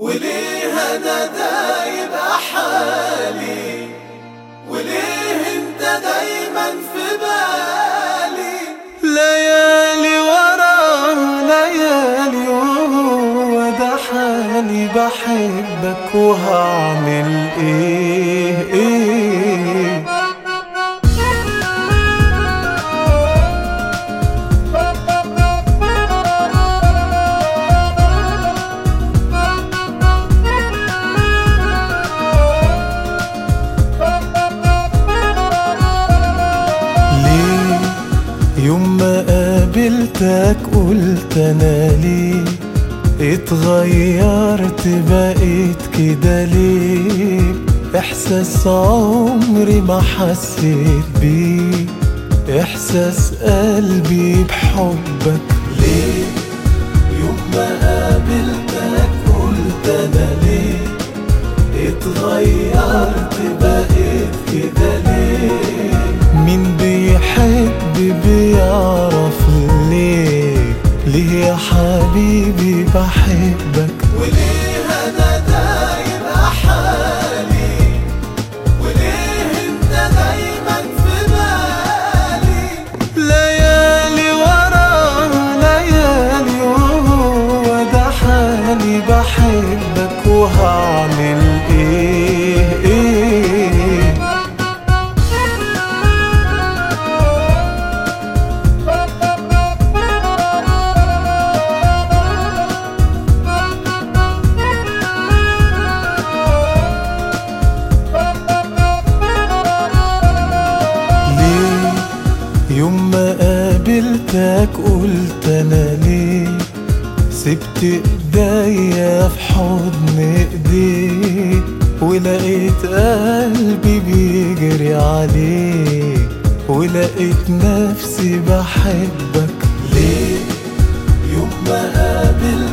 وليه انا دايب حالي وليه انت دايما في بالي ليالي ورا ليالي وهو ده حالي بحبك وهعمل ايه ايه ليه يوم ما قابلتك قلت انا ليه اتغيرت بقيت كده ليه احساس عمري ما حسيت بيه احساس قلبي بحبك ليه يوم ما قابلتك قلت انا ليه اتغيرت بقيت كده ليه مين بيحب بيعرف ليه ليه يا حبيبي بحبك وليه انا دايب حالي وليه انت دايما في بالي ليالي ورا ليالي وهو ده حالي بحبك وهعمل ايه ايه ليه يوم ما قابلتك قلت انا ليه سبت ايديا في حضن ايديك ولقيت قلبي بيجري عليك ولقيت نفسي بحبك ليه يوم ما قابلتك